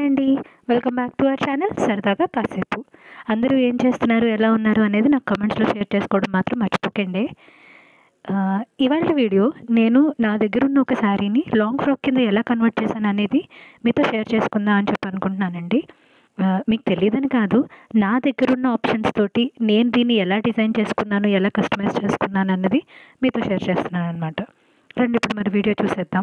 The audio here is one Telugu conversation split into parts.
అండి welcome back to our channel సరదాగా కాసేపు అందరూ ఏం చేస్తున్నారు ఎలా ఉన్నారు అనేది నాకు కమెంట్స్లో షేర్ చేసుకోవడం మాత్రం మర్చిపోకండి ఆ, ఇవాళ వీడియో నేను నా దగ్గర ఉన్న ఒక శారీని లాంగ్ ఫ్రాక్ కింద ఎలా కన్వర్ట్ చేశాను అనేది మీతో షేర్ చేసుకుందాం అని చెప్పి అనుకుంటున్నానండి ఆ, మీకు తెలియదని కాదు నా దగ్గర ఉన్న ఆప్షన్స్ తోటి నేను దీన్ని ఎలా డిజైన్ చేసుకున్నాను ఎలా కస్టమైజ్ చేసుకున్నాను అన్నది మీతో షేర్ చేస్తున్నాను అనమాట రండి ఇప్పుడు మరి వీడియో చూసేద్దాం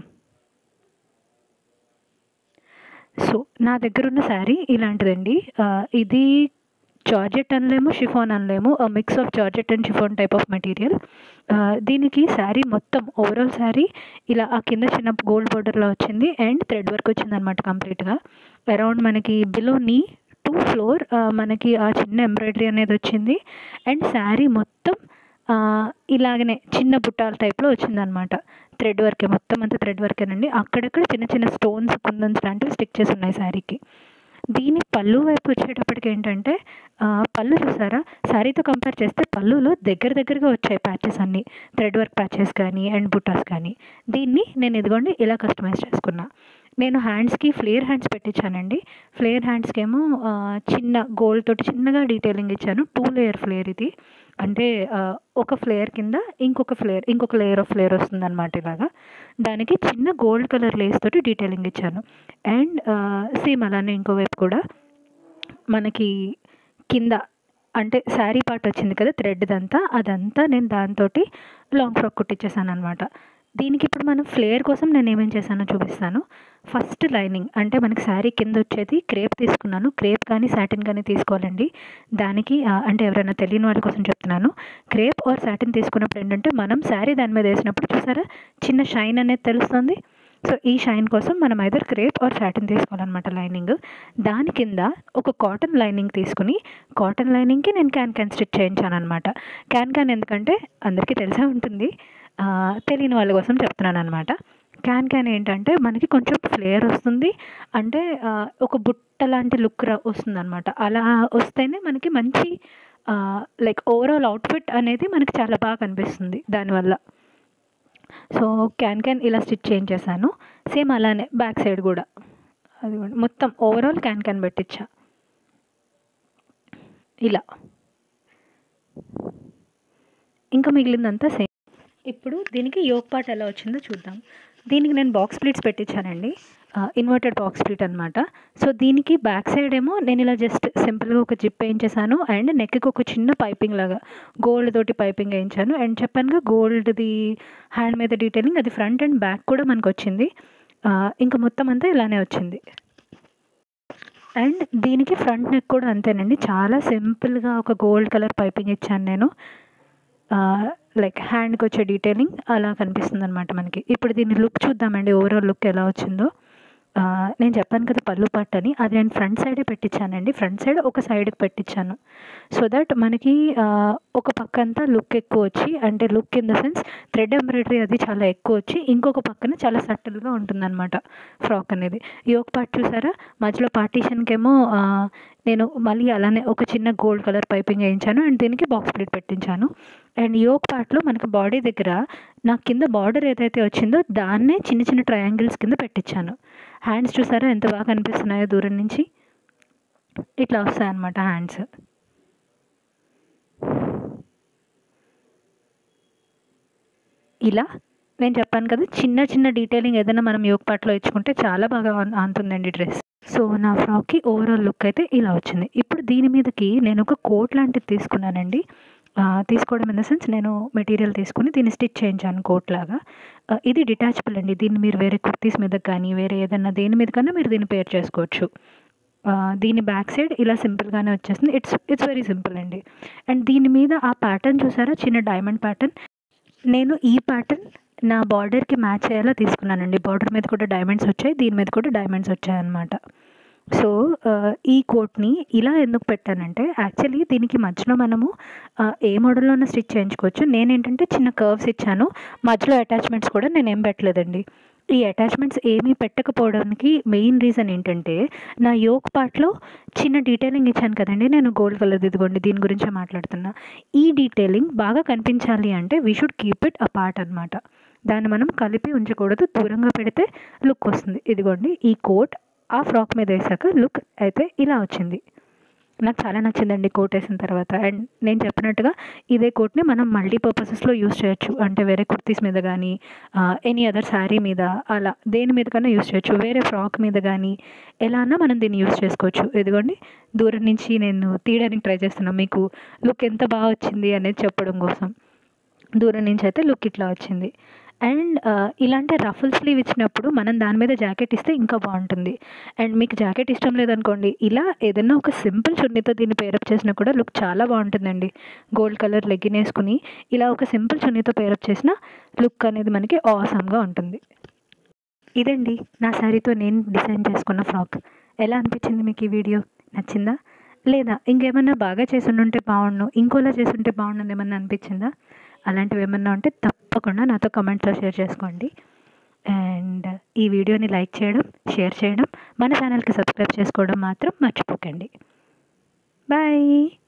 సో నా దగ్గర ఉన్న శారీ ఇలాంటిదండి ఆ, ఇది జార్జెట్ అనలేము షిఫాన్ అనలేము mix of georgette and chiffon type of material దీనికి శారీ మొత్తం ఓవరాల్ శారీ ఇలా ఆ కింద చిన్న గోల్డ్ బోర్డర్లో వచ్చింది అండ్ థ్రెడ్ వర్క్ వచ్చింది అనమాట కంప్లీట్గా అరౌండ్ మనకి బిలో నీ టూ ఫ్లోర్ మనకి ఆ చిన్న ఎంబ్రాయిడరీ అనేది వచ్చింది అండ్ శారీ మొత్తం ఆ, ఇలాగనే చిన్న బుట్టాల టైప్లో వచ్చిందనమాట థ్రెడ్ వర్కే మొత్తం అంతా థ్రెడ్ వర్కేనండి అక్కడక్కడ చిన్న చిన్న స్టోన్స్ కుందన్స్ లాంటివి స్టిక్ చేసి ఉన్నాయి శారీకి దీని పళ్ళు వైపు వచ్చేటప్పటికి ఏంటంటే ఆ, పళ్ళు చూసారా శారీతో కంపేర్ చేస్తే పళ్ళులో దగ్గర దగ్గరగా వచ్చాయి ప్యాచెస్ అన్నీ థ్రెడ్ వర్క్ ప్యాచెస్ కానీ అండ్ బుటాస్ కానీ దీన్ని నేను ఇదిగోండి ఇలా కస్టమైజ్ చేసుకున్నా నేను హ్యాండ్స్కి ఫ్లేర్ హ్యాండ్స్ పెట్టించానండి ఫ్లేర్ హ్యాండ్స్కి ఏమో ఆ, చిన్న గోల్డ్ తోటి చిన్నగా డీటెయిలింగ్ ఇచ్చాను టూ లేయర్ ఫ్లేర్ ఇది అంటే ఆ, ఒక ఫ్లేయర్ కింద ఇంకొక ఫ్లేయర్ ఇంకొక లేయర్ ఆఫ్ ఫ్లేయర్ వస్తుంది అనమాట ఇలాగా దానికి చిన్న గోల్డ్ కలర్ లేస్ తోటి డీటెయిలింగ్ ఇచ్చాను అండ్ సేమ్ అలానే ఇంకోవైపు కూడా మనకి కింద అంటే శారీ పార్ట్ వచ్చింది కదా థ్రెడ్ దంతా అదంతా నేను దాంతో లాంగ్ ఫ్రాక్ కుట్టించేసాను అనమాట దీనికి ఇప్పుడు మనం ఫ్లేయర్ కోసం నేను ఏమేం చేశానో చూపిస్తాను ఫస్ట్ లైనింగ్ అంటే మనకి శారీ కింద వచ్చేది క్రేప్ తీసుకున్నాను క్రేప్ కానీ సాటిన్ కానీ తీసుకోవాలండి దానికి ఆ, అంటే ఎవరైనా తెలియని వాళ్ళ కోసం చెప్తున్నాను క్రేప్ ఆర్ సాటిన్ తీసుకున్నప్పుడు ఏంటంటే మనం శారీ దాని మీద వేసినప్పుడు చూసారా చిన్న షైన్ అనేది తెలుస్తుంది సో ఈ షైన్ కోసం మనం ఐదర్ క్రేప్ ఆర్ సాటిన్ తీసుకోవాలన్నమాట లైనింగ్ దాని కింద ఒక కాటన్ లైనింగ్ తీసుకుని కాటన్ లైనింగ్కి నేను క్యాన్ క్యాన్ స్టిచ్ చేయించాను అనమాట క్యాన్ క్యాన్ ఎందుకంటే అందరికీ తెలిసే ఉంటుంది ఆ, తెలియని వాళ్ళ కోసం చెప్తున్నాను అనమాట క్యాన్ క్యాన్ ఏంటంటే మనకి కొంచెం ఫ్లేయర్ వస్తుంది అంటే ఆ, ఒక బుట్ట లాంటి లుక్ వస్తుంది అనమాట అలా వస్తేనే మనకి మంచి లైక్ ఓవరాల్ అవుట్ఫిట్ అనేది మనకి చాలా బాగా కనిపిస్తుంది దానివల్ల సో క్యాన్ క్యాన్ ఇలా స్టిచ్ చేయించేసాను సేమ్ అలానే బ్యాక్ సైడ్ కూడా అది కూడా మొత్తం ఓవరాల్ క్యాన్ క్యాన్ పెట్టించా ఇలా ఇంకా మిగిలిందంతా సేమ్ ఇప్పుడు దీనికి యోగ్ పార్ట్ ఎలా వచ్చిందో చూద్దాం దీనికి నేను బాక్స్ ప్లీట్స్ పెట్టించానండి ఇన్వర్టెడ్ బాక్స్ ప్లీట్ అనమాట సో దీనికి బ్యాక్ సైడ్ ఏమో నేను ఇలా జస్ట్ సింపుల్గా ఒక జిప్ వేయించేసాను అండ్ నెక్కి ఒక చిన్న పైపింగ్ లాగా గోల్డ్ తోటి పైపింగ్ వేయించాను అండ్ చెప్పానుగా గోల్డ్ది హ్యాండ్ మీద డీటెయిలింగ్ అది ఫ్రంట్ అండ్ బ్యాక్ కూడా మనకు వచ్చింది ఆ, ఇంకా మొత్తం అంతా ఇలానే వచ్చింది అండ్ దీనికి ఫ్రంట్ నెక్ కూడా అంతేనండి చాలా సింపుల్గా ఒక గోల్డ్ కలర్ పైపింగ్ ఇచ్చాను నేను లైక్ హ్యాండ్కి వచ్చే డీటెయిలింగ్ అలా కనిపిస్తుంది అనమాట మనకి ఇప్పుడు దీని లుక్ చూద్దామండి ఓవరాల్ లుక్ ఎలా వచ్చిందో ఆ, నేను చెప్పాను కదా పళ్ళు పట్టు అని అది నేను ఫ్రంట్ సైడే పెట్టించానండి ఫ్రంట్ సైడ్ ఒక సైడ్కి పెట్టించాను సో దట్ మనకి ఆ, ఒక పక్క అంతా లుక్ ఎక్కువ వచ్చి అంటే look in the sense thread embroidery అది చాలా ఎక్కువ వచ్చి ఇంకొక పక్కన చాలా సటిల్గా ఉంటుందన్నమాట ఫ్రాక్ అనేది ఈ ఒక పార్ట్ చూసారా మధ్యలో పార్టీషన్కేమో ఆ, నేను మళ్ళీ అలానే ఒక చిన్న గోల్డ్ కలర్ పైపింగ్ వేయించాను అండ్ దీనికి బాక్స్ ప్లేట్ పెట్టించాను అండ్ యోక్ పార్ట్లో మనకి బాడీ దగ్గర నాకు కింద బార్డర్ ఏదైతే వచ్చిందో దాన్నే చిన్న చిన్న ట్రయాంగిల్స్ కింద పెట్టించాను హ్యాండ్స్ చూసారా ఎంత బాగా కనిపిస్తున్నాయో దూరం నుంచి ఇట్లా వస్తాయన్నమాట హ్యాండ్స్ ఇలా నేను చెప్పాను కదా చిన్న చిన్న డీటెయిలింగ్ ఏదైనా మనం యోగ పాటలో ఇచ్చుకుంటే చాలా బాగా ఆన్- ఆనుతుందండి డ్రెస్ సో నా ఫ్రాక్కి ఓవరాల్ లుక్ అయితే ఇలా వచ్చింది ఇప్పుడు దీని మీదకి నేను ఒక కోట్ లాంటిది తీసుకున్నానండి ఆ, తీసుకోవడం ఇన్ ద సెన్స్ నేను మెటీరియల్ తీసుకుని దీన్ని స్టిచ్ చేయించాను కోట్ లాగా ఆ, ఇది డిటాచబుల్ అండి దీన్ని మీరు వేరే కుర్తీస్ మీద కానీ వేరే ఏదైనా దేని మీద కన్నా మీరు దీన్ని పేర్ చేసుకోవచ్చు ఆ, దీని బ్యాక్ సైడ్ ఇలా సింపుల్గానే వచ్చేస్తుంది ఇట్స్ ఇట్స్ వెరీ సింపుల్ అండి అండ్ దీని మీద ఆ ప్యాటర్న్ చూసారా చిన్న డైమండ్ ప్యాటర్న్ నేను ఈ ప్యాటర్న్ నా బార్డర్కి మ్యాచ్ అయ్యేలా తీసుకున్నానండి బార్డర్ మీద కూడా డైమండ్స్ వచ్చాయి దీని మీద కూడా డైమండ్స్ వచ్చాయి అన్నమాట సో ఆ, ఈ కోట్ని ఇలా ఎందుకు పెట్టానంటే యాక్చువల్లీ దీనికి మధ్యలో మనము ఆ, ఏ మోడల్లోనే స్టిచ్ చేయించుకోవచ్చు నేనేంటంటే చిన్న కర్వ్స్ ఇచ్చాను మధ్యలో అటాచ్మెంట్స్ కూడా నేను ఏం పెట్టలేదండి ఈ అటాచ్మెంట్స్ ఏమీ పెట్టకపోవడానికి మెయిన్ రీజన్ ఏంటంటే నా యోక్ పార్ట్లో చిన్న డీటెయిలింగ్ ఇచ్చాను కదండి నేను గోల్డ్ కలర్ ఇదిగోండి దీని గురించే మాట్లాడుతున్నా ఈ డీటెయిలింగ్ బాగా కనిపించాలి అంటే we should keep it apart అనమాట దాన్ని మనం కలిపి ఉంచకూడదు దూరంగా పెడితే లుక్ వస్తుంది ఇదిగోండి ఈ కోట్ ఆ ఫ్రాక్ మీద వేసాక లుక్ అయితే ఇలా వచ్చింది నాకు చాలా నచ్చిందండి కోట్ వేసిన తర్వాత అండ్ నేను చెప్పినట్టుగా ఇదే కోట్ని మనం మల్టీ పర్పసెస్లో యూస్ చేయొచ్చు అంటే వేరే కుర్తీస్ మీద కానీ ఎనీ అదర్ శారీ మీద అలా దేని మీద కన్నా యూస్ చేయొచ్చు వేరే ఫ్రాక్ మీద కానీ ఎలా అన్నా మనం దీన్ని యూస్ చేసుకోవచ్చు ఇదిగోండి దూరం నుంచి నేను తీయడానికి ట్రై చేస్తున్నాను మీకు లుక్ ఎంత బాగా వచ్చింది అనేది చెప్పడం కోసం దూరం నుంచి అయితే లుక్ ఇట్లా వచ్చింది అండ్ ఇలాంటి రఫుల్ స్లీవ్ ఇచ్చినప్పుడు మనం దాని మీద జాకెట్ ఇస్తే ఇంకా బాగుంటుంది అండ్ మీకు జాకెట్ ఇష్టం లేదనుకోండి ఇలా ఏదైనా ఒక సింపుల్ చున్నీతో దీన్ని పేరప్ చేసినా కూడా లుక్ చాలా బాగుంటుందండి గోల్డ్ కలర్ లెగ్గిన్ వేసుకుని ఇలా ఒక సింపుల్ చున్నీతో పేరప్ చేసిన లుక్ అనేది మనకి ఆసమ్గా ఉంటుంది ఇదండి నా శారీతో నేను డిజైన్ చేసుకున్న ఫ్రాక్ ఎలా అనిపించింది మీకు ఈ వీడియో నచ్చిందా లేదా ఇంకేమన్నా బాగా చేసి ఉంటే బాగుండు ఇంకోలా చేసి ఉంటే బాగుండు ఏమన్నా అనిపించిందా అలాంటివి ఏమన్నా ఉంటే తప్పకుండా నాతో కమెంట్స్లో షేర్ చేసుకోండి అండ్ ఈ వీడియోని లైక్ చేయడం షేర్ చేయడం మన ఛానల్కి సబ్స్క్రైబ్ చేసుకోవడం మాత్రం మర్చిపోకండి బాయ్